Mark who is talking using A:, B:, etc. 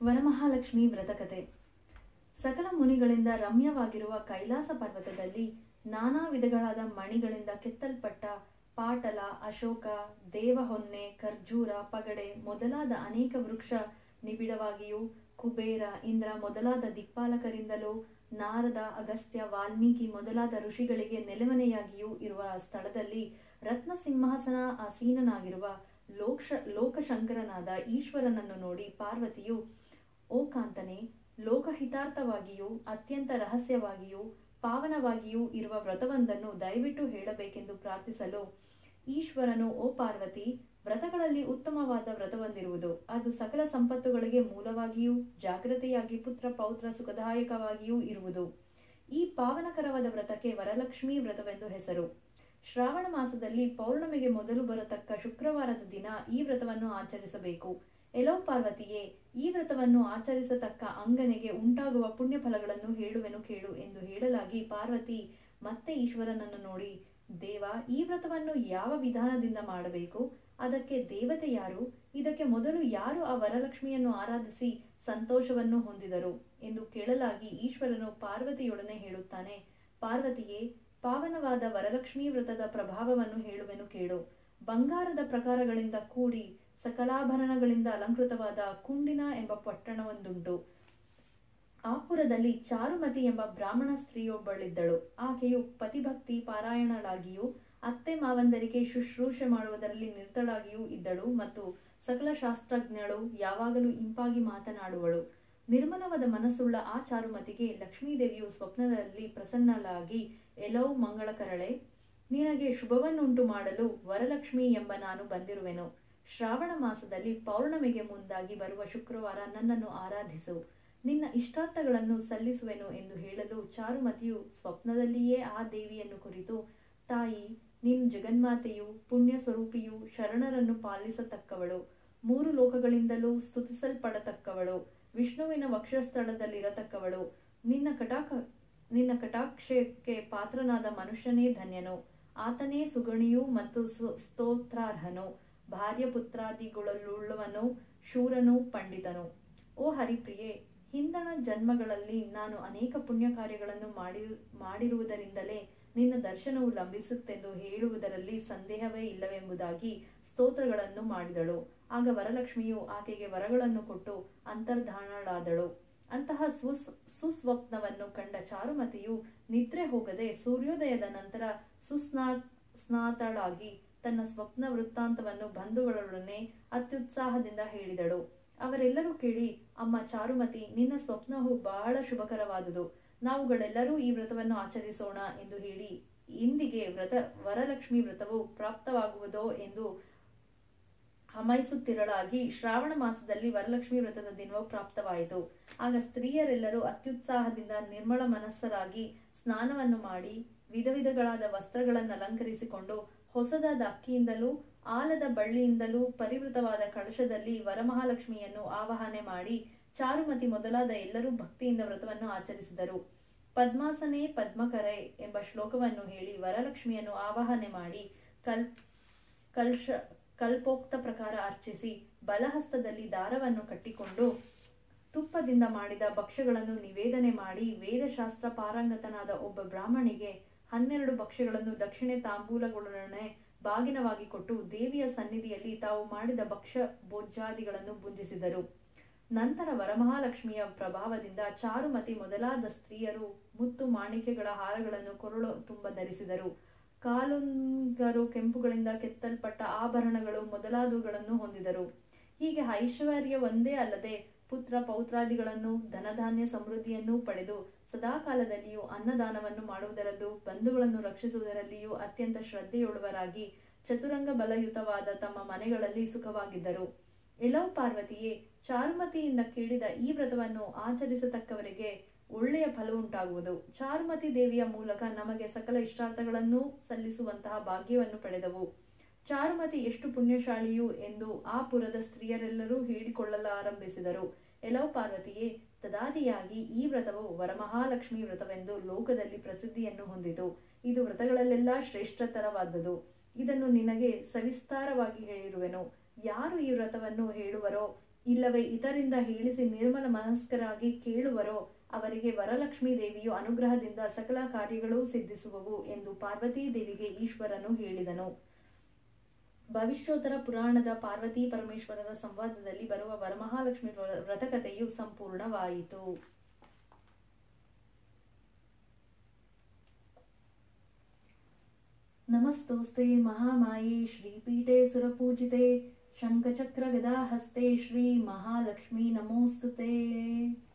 A: ವರಮಹಾಲಕ್ಷ್ಮಿ ವ್ರತಕತೆ ಸಕಲ ಮುನಿಗಳಿಂದ ರಮ್ಯವಾಗಿರುವ ಕೈಲಾಸ ಪರ್ವತದಲ್ಲಿ ನಾನಾ ವಿಧಗಳಾದ ಮಣಿಗಳಿಂದ ಕೆತ್ತಲ್ಪಟ್ಟ ಪಾಟಲ ಅಶೋಕ ದೇವಹೊನ್ನೆ ಖರ್ಜೂರ ಪಗಡೆ ಮೊದಲಾದ ಅನೇಕ ವೃಕ್ಷ ನಿಬಿಡವಾಗಿಯೂ ಕುಬೇರ ಇಂದ್ರ ಮೊದಲಾದ ದಿಕ್ಪಾಲಕರಿಂದಲೂ ನಾರದ ಅಗಸ್ತ್ಯ ವಾಲ್ಮೀಕಿ ಮೊದಲಾದ ಋಷಿಗಳಿಗೆ ನೆಲೆಮನೆಯಾಗಿಯೂ ಇರುವ ಸ್ಥಳದಲ್ಲಿ ರತ್ನ ಸಿಂಹಾಸನ ಆಸೀನನಾಗಿರುವ ಲೋಕ್ಷ ಲೋಕಶಂಕರನಾದ ಈಶ್ವರನನ್ನು ನೋಡಿ ಪಾರ್ವತಿಯು ಓ ಕಾಂತನೆ ಲೋಕಹಿತಾರ್ಥವಾಗಿಯೂ ಅತ್ಯಂತ ರಹಸ್ಯವಾಗಿಯೂ ಪಾವನವಾಗಿಯೂ ಇರುವ ವ್ರತವೊಂದನ್ನು ದಯವಿಟ್ಟು ಹೇಳಬೇಕೆಂದು ಪ್ರಾರ್ಥಿಸಲು ಈಶ್ವರನು ಓ ಪಾರ್ವತಿ ವ್ರತಗಳಲ್ಲಿ ಉತ್ತಮವಾದ ವ್ರತವೊಂದಿರುವುದು ಅದು ಸಕಲ ಸಂಪತ್ತುಗಳಿಗೆ ಮೂಲವಾಗಿಯೂ ಜಾಗ್ರತೆಯಾಗಿ ಪುತ್ರ ಪೌತ್ರ ಸುಖದಾಯಕವಾಗಿಯೂ ಇರುವುದು ಈ ಪಾವನಕರವಾದ ವ್ರತಕ್ಕೆ ವರಲಕ್ಷ್ಮೀ ವ್ರತವೆಂದು ಹೆಸರು ಶ್ರಾವಣ ಮಾಸದಲ್ಲಿ ಪೌರ್ಣಮಿಗೆ ಮೊದಲು ಬರತಕ್ಕ ಶುಕ್ರವಾರದ ದಿನ ಈ ವ್ರತವನ್ನು ಆಚರಿಸಬೇಕು ಎಲೋ ಪಾರ್ವತಿಯೇ ಈ ವ್ರತವನ್ನು ಆಚರಿಸತಕ್ಕ ಅಂಗನೆಗೆ ಉಂಟಾಗುವ ಪುಣ್ಯ ಫಲಗಳನ್ನು ಹೇಳುವೆನು ಕೇಳು ಎಂದು ಹೇಳಲಾಗಿ ಪಾರ್ವತಿ ಮತ್ತೆ ಈಶ್ವರನನ್ನು ನೋಡಿ ದೇವ ಈ ವ್ರತವನ್ನು ಯಾವ ವಿಧಾನದಿಂದ ಮಾಡಬೇಕು ಅದಕ್ಕೆ ದೇವತೆ ಯಾರು ಇದಕ್ಕೆ ಮೊದಲು ಯಾರು ಆ ವರಲಕ್ಷ್ಮಿಯನ್ನು ಆರಾಧಿಸಿ ಸಂತೋಷವನ್ನು ಹೊಂದಿದರು ಎಂದು ಕೇಳಲಾಗಿ ಈಶ್ವರನು ಪಾರ್ವತಿಯೊಡನೆ ಹೇಳುತ್ತಾನೆ ಪಾರ್ವತಿಯೇ ಪಾವನವಾದ ವರಲಕ್ಷ್ಮೀ ವ್ರತದ ಪ್ರಭಾವವನ್ನು ಹೇಳುವೆನು ಕೇಳು ಬಂಗಾರದ ಪ್ರಕಾರಗಳಿಂದ ಕೂಡಿ ಸಕಲಾಭರಣಗಳಿಂದ ಅಲಂಕೃತವಾದ ಕುಂಡಿನ ಎಂಬ ಪಟ್ಟಣವೊಂದುಂಟು ಆ ಪುರದಲ್ಲಿ ಚಾರುಮತಿ ಎಂಬ ಬ್ರಾಹ್ಮಣ ಸ್ತ್ರೀಯೊಬ್ಬಳಿದ್ದಳು ಆಕೆಯು ಪತಿಭಕ್ತಿ ಪಾರಾಯಣಳಾಗಿಯೂ ಅತ್ತೆ ಮಾವಂದರಿಗೆ ಶುಶ್ರೂಷೆ ಮಾಡುವುದರಲ್ಲಿ ನಿರತಳಾಗಿಯೂ ಇದ್ದಳು ಮತ್ತು ಸಕಲ ಶಾಸ್ತ್ರಜ್ಞಳು ಯಾವಾಗಲೂ ಇಂಪಾಗಿ ಮಾತನಾಡುವಳು ನಿರ್ಮಲವಾದ ಮನಸ್ಸುಳ್ಳ ಆ ಚಾರುಮತಿಗೆ ಲಕ್ಷ್ಮೀದೇವಿಯು ಸ್ವಪ್ನದಲ್ಲಿ ಪ್ರಸನ್ನಳಾಗಿ ಎಲೋ ಮಂಗಳಕರಳೆ ನಿನಗೆ ಶುಭವನ್ನುಂಟು ಮಾಡಲು ವರಲಕ್ಷ್ಮಿ ಎಂಬ ನಾನು ಬಂದಿರುವೆನು ಶ್ರಾವಣ ಮಾಸದಲ್ಲಿ ಪೌರ್ಣಮಿಗೆ ಮುಂದಾಗಿ ಬರುವ ಶುಕ್ರವಾರ ನನ್ನನ್ನು ಆರಾಧಿಸು ನಿನ್ನ ಇಷ್ಟಾರ್ಥಗಳನ್ನು ಸಲ್ಲಿಸುವೆನು ಎಂದು ಹೇಳಲು ಚಾರುಮತಿಯು ಸ್ವಪ್ನದಲ್ಲಿಯೇ ಆ ದೇವಿಯನ್ನು ಕುರಿತು ತಾಯಿ ನಿನ್ ಜಗನ್ಮಾತೆಯು ಪುಣ್ಯ ಸ್ವರೂಪಿಯು ಶರಣರನ್ನು ಪಾಲಿಸತಕ್ಕವಳು ಮೂರು ಲೋಕಗಳಿಂದಲೂ ಸ್ತುತಿಸಲ್ಪಡತಕ್ಕವಳು ವಿಷ್ಣುವಿನ ವಕ್ಷಸ್ಥಳದಲ್ಲಿರತಕ್ಕವಳು ನಿನ್ನ ಕಟಾಕ ನಿನ್ನ ಕಟಾಕ್ಷಕ್ಕೆ ಪಾತ್ರನಾದ ಮನುಷ್ಯನೇ ಧನ್ಯನು ಆತನೇ ಸುಗಣಿಯೂ ಮತ್ತು ಸ್ತೋತ್ರಾರ್ಹನು ಭಾರ್ಯ ಪುತ್ರಾದಿಗಳಲ್ಲುಳ್ಳವನು ಶೂರನು ಪಂಡಿತನು ಓ ಹರಿಪ್ರಿಯೆ ಹಿಂದಣ ಜನ್ಮಗಳಲ್ಲಿ ನಾನು ಅನೇಕ ಪುಣ್ಯ ಕಾರ್ಯಗಳನ್ನು ಮಾಡಿ ಮಾಡಿರುವುದರಿಂದಲೇ ನಿನ್ನ ದರ್ಶನವು ಲಭಿಸುತ್ತೆಂದು ಹೇಳುವುದರಲ್ಲಿ ಸಂದೇಹವೇ ಇಲ್ಲವೆಂಬುದಾಗಿ ಸ್ತೋತ್ರಗಳನ್ನು ಮಾಡಿದಳು ಆಗ ವರಲಕ್ಷ್ಮಿಯು ಆಕೆಗೆ ವರಗಳನ್ನು ಕೊಟ್ಟು ಅಂತರ್ಧಾನಳಾದಳು ಅಂತಹ ಸುಸ್ ಸುಸ್ವಪ್ನವನ್ನು ಕಂಡ ಚಾರುಮತಿಯು ನಿದ್ರೆ ಹೋಗದೆ ಸೂರ್ಯೋದಯದ ನಂತರ ಸುಸ್ನಾ ಸ್ನಾತಳಾಗಿ ತನ್ನ ಸ್ವಪ್ನ ವೃತ್ತಾಂತವನ್ನು ಬಂಧುಗಳೊಡನೆ ಅತ್ಯುತ್ಸಾಹದಿಂದ ಹೇಳಿದಳು ಅವರೆಲ್ಲರೂ ಕೇಳಿ ಅಮ್ಮ ಚಾರುಮತಿ ನಿನ್ನ ಸ್ವಪ್ನವು ಬಹಳ ಶುಭಕರವಾದುದು ನಾವುಗಳೆಲ್ಲರೂ ಈ ವ್ರತವನ್ನು ಆಚರಿಸೋಣ ಎಂದು ಹೇಳಿ ಇಂದಿಗೆ ವ್ರತ ವರಲಕ್ಷ್ಮಿ ವ್ರತವು ಪ್ರಾಪ್ತವಾಗುವುದೋ ಎಂದು ಹಮೈಸುತ್ತಿರಳಾಗಿ ಶ್ರಾವಣ ಮಾಸದಲ್ಲಿ ವರಲಕ್ಷ್ಮಿ ವ್ರತದ ದಿನವು ಪ್ರಾಪ್ತವಾಯಿತು ಆಗ ಸ್ತ್ರೀಯರೆಲ್ಲರೂ ಅತ್ಯುತ್ಸಾಹದಿಂದ ನಿರ್ಮಲ ಮನಸ್ಸರಾಗಿ ಸ್ನಾನವನ್ನು ಮಾಡಿ ವಿಧ ವಿಧಗಳಾದ ವಸ್ತ್ರಗಳನ್ನು ಅಲಂಕರಿಸಿಕೊಂಡು ಹೊಸದಾದ ಅಕ್ಕಿಯಿಂದಲೂ ಆಲದ ಬಳ್ಳಿಯಿಂದಲೂ ಪರಿವೃತವಾದ ಕಳಶದಲ್ಲಿ ವರಮಹಾಲಕ್ಷ್ಮಿಯನ್ನು ಆವಾಹನೆ ಮಾಡಿ ಚಾರುಮತಿ ಮೊದಲಾದ ಎಲ್ಲರೂ ಭಕ್ತಿಯಿಂದ ವ್ರತವನ್ನು ಆಚರಿಸಿದರು ಪದ್ಮಾಸನೆ ಪದ್ಮಕರೆ ಎಂಬ ಶ್ಲೋಕವನ್ನು ಹೇಳಿ ವರಲಕ್ಷ್ಮಿಯನ್ನು ಆವಾಹನೆ ಮಾಡಿ ಕಲ್ ಕಲ್ಶ ಕಲ್ಪೋಕ್ತ ಪ್ರಕಾರ ಅರ್ಚಿಸಿ ಬಲಹಸ್ತದಲ್ಲಿ ದಾರವನ್ನು ಕಟ್ಟಿಕೊಂಡು ತುಪ್ಪದಿಂದ ಮಾಡಿದ ಭಕ್ಷ್ಯಗಳನ್ನು ನಿವೇದನೆ ಮಾಡಿ ವೇದಶಾಸ್ತ್ರ ಪಾರಂಗತನಾದ ಒಬ್ಬ ಬ್ರಾಹ್ಮಣಿಗೆ ಹನ್ನೆರಡು ಭಕ್ಷ್ಯಗಳನ್ನು ದಕ್ಷಿಣೆ ತಾಂಬೂಲಗಳೊಡನೆ ಬಾಗಿನವಾಗಿ ಕೊಟ್ಟು ದೇವಿಯ ಸನ್ನಿಧಿಯಲ್ಲಿ ತಾವು ಮಾಡಿದ ಭಕ್ಷ್ಯ ಭೋಜ್ಯಾದಿಗಳನ್ನು ಭುಂಜಿಸಿದರು ನಂತರ ವರಮಹಾಲಕ್ಷ್ಮಿಯ ಪ್ರಭಾವದಿಂದ ಚಾರುಮತಿ ಮೊದಲಾದ ಸ್ತ್ರೀಯರು ಮುತ್ತು ಮಾಣಿಕ್ಯಗಳ ಹಾರಗಳನ್ನು ಕೊರಳು ತುಂಬ ಧರಿಸಿದರು ಕಾಲುಂಗರು ಕೆಂಪುಗಳಿಂದ ಕೆತ್ತಲ್ಪಟ್ಟ ಆಭರಣಗಳು ಮೊದಲಾದವುಗಳನ್ನು ಹೊಂದಿದರು ಹೀಗೆ ಐಶ್ವರ್ಯ ಒಂದೇ ಅಲ್ಲದೆ ಪುತ್ರ ಪೌತ್ರಾದಿಗಳನ್ನು ಧನಧಾನ್ಯ ಸಮೃದ್ಧಿಯನ್ನೂ ಪಡೆದು ಸದಾಕಾಲದಲ್ಲಿಯೂ ಅನ್ನದಾನವನ್ನು ಮಾಡುವುದರಲ್ಲೂ ಬಂಧುಗಳನ್ನು ರಕ್ಷಿಸುವುದರಲ್ಲಿಯೂ ಅತ್ಯಂತ ಶ್ರದ್ಧೆಯುಳ್ಳವರಾಗಿ ಚತುರಂಗ ಬಲಯುತವಾದ ತಮ್ಮ ಮನೆಗಳಲ್ಲಿ ಸುಖವಾಗಿದ್ದರು ಎಲವ್ ಪಾರ್ವತಿಯೇ ಚಾರುಮತಿಯಿಂದ ಕೇಳಿದ ಈ ವ್ರತವನ್ನು ಆಚರಿಸತಕ್ಕವರಿಗೆ ಒಳ್ಳೆಯ ಫಲ ಉಂಟಾಗುವುದು ಚಾರುಮತಿ ದೇವಿಯ ಮೂಲಕ ನಮಗೆ ಸಕಲ ಇಷ್ಟಾರ್ಥಗಳನ್ನೂ ಸಲ್ಲಿಸುವಂತಹ ಭಾಗ್ಯವನ್ನು ಪಡೆದವು ಚಾರುಮತಿ ಎಷ್ಟು ಪುಣ್ಯಶಾಲಿಯು ಎಂದು ಆ ಪುರದ ಸ್ತ್ರೀಯರೆಲ್ಲರೂ ಹೇಳಿಕೊಳ್ಳಲಾರಂಭಿಸಿದರು ಎಲವ್ ಪಾರ್ವತಿಯೇ ತದಾದಿಯಾಗಿ ಈ ವ್ರತವು ವರಮಹಾಲಕ್ಷ್ಮಿ ವ್ರತವೆಂದು ಲೋಕದಲ್ಲಿ ಪ್ರಸಿದ್ಧಿಯನ್ನು ಹೊಂದಿತು ಇದು ವ್ರತಗಳಲ್ಲೆಲ್ಲ ಶ್ರೇಷ್ಠತರವಾದುದು ಇದನ್ನು ನಿನಗೆ ಸವಿಸ್ತಾರವಾಗಿ ಹೇಳಿರುವೆನು ಯಾರು ಈ ವ್ರತವನ್ನು ಹೇಳುವರೋ ಇಲ್ಲವೇ ಇದರಿಂದ ಹೇಳಿಸಿ ನಿರ್ಮಲ ಮನಸ್ಕರಾಗಿ ಕೇಳುವರೋ ಅವರಿಗೆ ವರಲಕ್ಷ್ಮೀ ದೇವಿಯು ಅನುಗ್ರಹದಿಂದ ಸಕಲ ಕಾರ್ಯಗಳೂ ಸಿದ್ಧಿಸುವವು ಎಂದು ಪಾರ್ವತೀ ದೇವಿಗೆ ಈಶ್ವರನು ಹೇಳಿದನು ಭವಿಷ್ಯೋತ್ತರ ಪುರಾಣದ ಪಾರ್ವತಿ ಪರಮೇಶ್ವರರ ಸಂವಾದದಲ್ಲಿ ಬರುವ ವರಮಹಾಲಕ್ಷ್ಮಿ ವ್ರ- ವ್ರತಕಥೆಯು ಸಂಪೂರ್ಣವಾಯಿತು ನಮಸ್ತೋಸ್ತೆ ಮಹಾಮಾಯೆ ಶ್ರೀಪೀಠೆ ಸುರಪೂಜಿತೆ ಶಂಖಚಕ್ರ ಗದಾಹಸ್ತೆ ಶ್ರೀ ಮಹಾಲಕ್ಷ್ಮೀ ನಮೋಸ್ತುತೆ